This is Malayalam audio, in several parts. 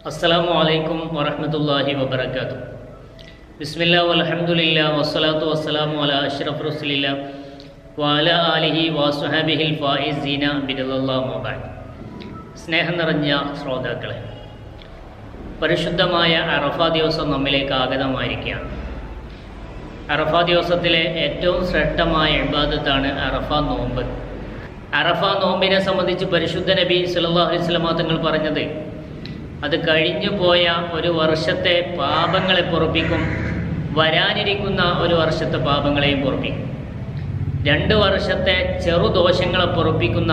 അസ്സലാമു അലൈക്കും വറഹ്മത്തുള്ളാഹി വബറകാതുഹു ബിസ്മില്ലാ വൽഹംദുലില്ലാ വസ്സലാത്തു വസ്സലാമു അലാ അഷ്റഫ് റസൂലില്ലാ വഅല ആലിഹി വസ്വഹാബിഹിൽ ഫായിസീന ബിറല്ലാഹു വബഅദ് സ്നേഹം നിറഞ്ഞ ശ്രോതാക്കളെ പരിശുദ്ധമായ അറഫ ദിവസം നമ്മിലേക്ക് ആഗതമായിരിക്കുകയാണ് അറഫ ദിവസത്തിലെ ഏറ്റവും ശ്രേഷ്ഠമായ ഇബാദത്താണ് അറഫ നോമ്പ് അറഫ നോമ്പിനെ സംബന്ധിച്ച് പരിശുദ്ധ നബി സല്ലല്ലാഹു അലൈഹി വസല്ലമ തങ്ങൾ പറഞ്ഞത് അത് കഴിഞ്ഞു പോയ ഒരു വർഷത്തെ പാപങ്ങളെ പൊറപ്പിക്കും വരാനിരിക്കുന്ന ഒരു വർഷത്തെ പാപങ്ങളെയും പൊറപ്പിക്കും രണ്ട് വർഷത്തെ ചെറുദോഷങ്ങളെ പൊറപ്പിക്കുന്ന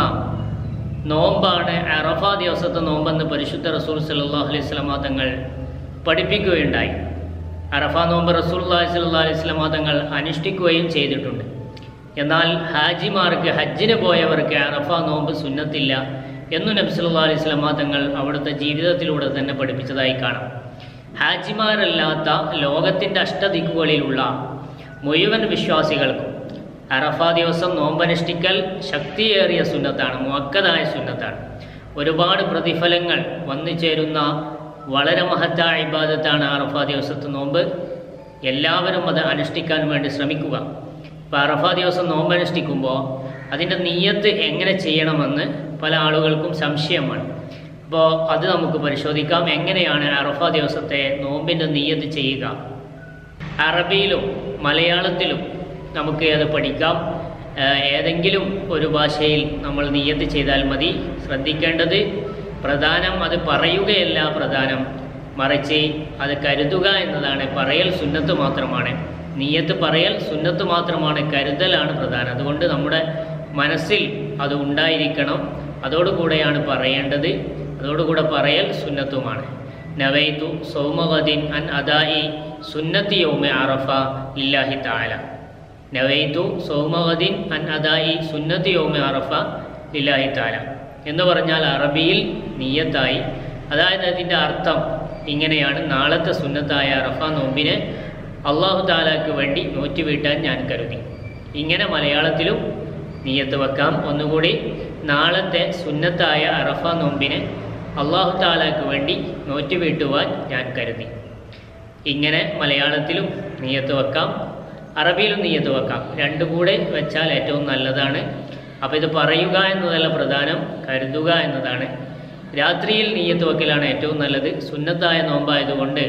നോമ്പാണ് അറഫ ദിവസത്തെ നോമ്പെന്ന് പരിശുദ്ധ റസൂൽ സല്ലല്ലാഹു അലൈഹി വസല്ലമ തങ്ങൾ പഠിപ്പിക്കുകയുണ്ടായി അറഫ നോമ്പ് റസൂലുള്ളാഹി സ്വല്ലല്ലാഹു അലൈഹി വസല്ലമ തങ്ങൾ അനുഷ്ഠിക്കുകയും ചെയ്തിട്ടുണ്ട് എന്നാൽ ഹാജിമാർക്ക് ഹജ്ജിന് പോയവർക്ക് അറഫ നോമ്പ് സുന്നത്തില്ല എന്നു നബി സല്ലല്ലാഹു അലൈഹി വസല്ലമ തങ്ങൾ അവിടുത്തെ ജീവിതത്തിലൂടെ തന്നെ പഠിപ്പിച്ചതായി കാണാം ഹാജിമാരല്ലാത്ത ലോകത്തിൻ്റെ അഷ്ടദിക്കുകളിലുള്ള മുഴുവൻ വിശ്വാസികൾക്കും അറഫ ദിവസം നോമ്പനുഷ്ഠിക്കൽ ശക്തിയേറിയ സുന്നത്താണ് മുഅക്കദായ സുന്നത്താണ് ഒരുപാട് പ്രതിഫലങ്ങൾ വന്നു ചേരുന്ന വളരെ മഹത്തായ ഇബാദത്താണ് അറഫ ദിവസത്തെ നോമ്പ് എല്ലാവരും അത് അനുഷ്ഠിക്കാൻ വേണ്ടി ശ്രമിക്കുക ഇപ്പോൾ അറഫ ദിവസം നോമ്പ് അനുഷ്ഠിക്കുമ്പോൾ അതിൻ്റെ നീയത്ത് എങ്ങനെ ചെയ്യണമെന്ന് പല ആളുകൾക്കും സംശയമാണ് അപ്പോൾ അത് നമുക്ക് പരിശോധിക്കാം എങ്ങനെയാണ് അറഫ ദിവസത്തെ നോമ്പിൻ്റെ നീയത്ത് ചെയ്യുക അറബിയിലും മലയാളത്തിലും നമുക്ക് അത് പഠിക്കാം ഏഹ് ഏതെങ്കിലും ഒരു ഭാഷയിൽ നമ്മൾ നീയത്ത് ചെയ്താൽ മതി ശ്രദ്ധിക്കേണ്ടത് പ്രധാനം അത് പറയുകയല്ല പ്രധാനം മറിച്ച് അത് കരുതുക എന്നതാണ് പറയൽ സുന്നത്ത് മാത്രമാണ് നീയത്ത് പറയൽ സുന്നത്ത് മാത്രമാണ് കരുതലാണ് പ്രധാനം അതുകൊണ്ട് നമ്മുടെ മനസ്സിൽ അത് ഉണ്ടായിരിക്കണം അതോടുകൂടെയാണ് പറയേണ്ടത് അതോടുകൂടെ പറയൽ സുന്നത്തുമാണ് നവൈതു സൗമഗദിൻ അൻ അദായി സുന്നത്തി യൗമ അറഫ ലില്ലാഹി താല നവൈതു സൗമഗദിൻ അൻ അദായി സുന്നത്തി യൗമ അറഫ ലില്ലാഹി താല എന്ന് പറഞ്ഞാൽ അറബിയിൽ നീയത്തായി അതായത് അതിൻ്റെ അർത്ഥം ഇങ്ങനെയാണ് നാളത്തെ സുന്നത്തായ അറഫ നോമ്പിനെ അള്ളാഹു താലാക്ക് വേണ്ടി നോറ്റുവീട്ടാൻ ഞാൻ കരുതി ഇങ്ങനെ മലയാളത്തിലും നീയത്ത് വെക്കാം ഒന്നുകൂടി നാളത്തെ സുന്നത്തായ അറഫ നോമ്പിനെ അള്ളാഹു താലാക്ക് വേണ്ടി നോറ്റുവീട്ടുവാൻ ഞാൻ കരുതി ഇങ്ങനെ മലയാളത്തിലും നീയത്ത് വെക്കാം അറബിയിലും നീയത്ത് വെക്കാം രണ്ടും കൂടെ വെച്ചാൽ ഏറ്റവും നല്ലതാണ് അപ്പോൾ ഇത് പറയുക എന്നതല്ല പ്രധാനം കരുതുക എന്നതാണ് രാത്രിയിൽ നീയത്ത് വെക്കലാണ് ഏറ്റവും നല്ലത് സുന്നത്തായ നോമ്പായതുകൊണ്ട്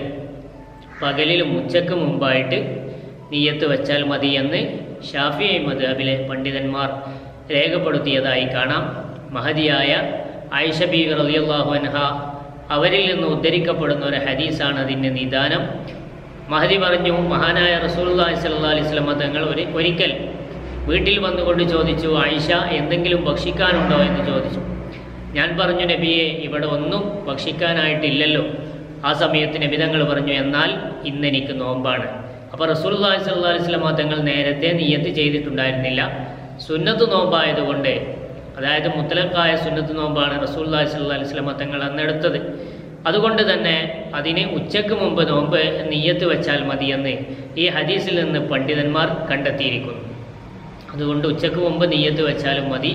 പകലിലും ഉച്ചക്ക് മുമ്പായിട്ട് നീയത്ത് വെച്ചാൽ മതി എന്ന് ഷാഫിഐ മദ്ഹബിലെ പണ്ഡിതന്മാർ രേഖപ്പെടുത്തിയതായി കാണാം മഹതിയായ ആയിഷ ബി റളിയല്ലാഹു അൻഹ അവരിൽ നിന്ന് ഉദ്ധരിക്കപ്പെടുന്ന ഒരു ഹദീസാണ് അതിൻ്റെ നിദാനം മഹദി പറഞ്ഞു മഹാനായ റസൂലുള്ളാഹി സ്വല്ലല്ലാഹി അലൈഹി വസല്ലം തങ്ങൾ ഒരു ഒരിക്കൽ വീട്ടിൽ വന്നുകൊണ്ട് ചോദിച്ചു ആയിഷ എന്തെങ്കിലും ഭക്ഷിക്കാനുണ്ടോ എന്ന് ചോദിച്ചു ഞാൻ പറഞ്ഞു നബിയെ ഇവിടെ ഒന്നും ഭക്ഷിക്കാനായിട്ടില്ലല്ലോ ആ സമയത്ത് നബി തങ്ങൾ പറഞ്ഞു എന്നാൽ ഇന്ന് എനിക്ക് നോമ്പാണ് അപ്പോൾ റസൂലുള്ളാഹി സ്വല്ലല്ലാഹി അലൈഹി വസല്ലം തങ്ങൾ നേരത്തെ നിയത്ത് ചെയ്തിട്ടുണ്ടായിരുന്നില്ല സുന്നത്ത് നോമ്പായതുകൊണ്ട് അതായത് മുത്തലക്കായ സുന്നത്ത് നോമ്പാണ് റസൂലുള്ളാഹി സ്വല്ലല്ലാഹി അലൈഹി വസല്ലം തങ്ങൾ അന്നെടുത്തത് അതുകൊണ്ട് തന്നെ അതിന് ഉച്ചയ്ക്ക് മുമ്പ് നോമ്പ് നീയത്ത് വെച്ചാൽ മതിയെന്ന് ഈ ഹദീസിൽ നിന്ന് പണ്ഡിതന്മാർ കണ്ടെത്തിയിരിക്കുന്നു അതുകൊണ്ട് ഉച്ചയ്ക്ക് മുമ്പ് നീയത്ത് വെച്ചാലും മതി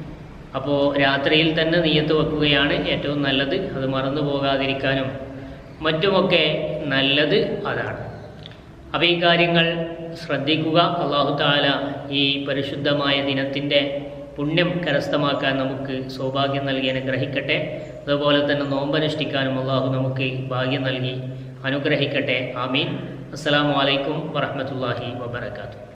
അപ്പോൾ രാത്രിയിൽ തന്നെ നീയത്ത് വെക്കുകയാണ് ഏറ്റവും നല്ലത് അത് മറന്നു പോകാതിരിക്കാനും മറ്റുമൊക്കെ നല്ലത് അതാണ് അപ്പോൾ ഈ കാര്യങ്ങൾ ശ്രദ്ധിക്കുക അള്ളാഹു താല ഈ പരിശുദ്ധമായ ദിനത്തിൻ്റെ പുണ്യം കരസ്ഥമാക്കാൻ നമുക്ക് സൗഭാഗ്യം നൽകി അനുഗ്രഹിക്കട്ടെ അതുപോലെ തന്നെ നോമ്പനുഷ്ഠിക്കാനും അള്ളാഹു നമുക്ക് ഭാഗ്യം നൽകി അനുഗ്രഹിക്കട്ടെ ആമീൻ അസ്സലാമു അലൈക്കും വറഹ്മത്തുള്ളാഹി വബറകാതുഹു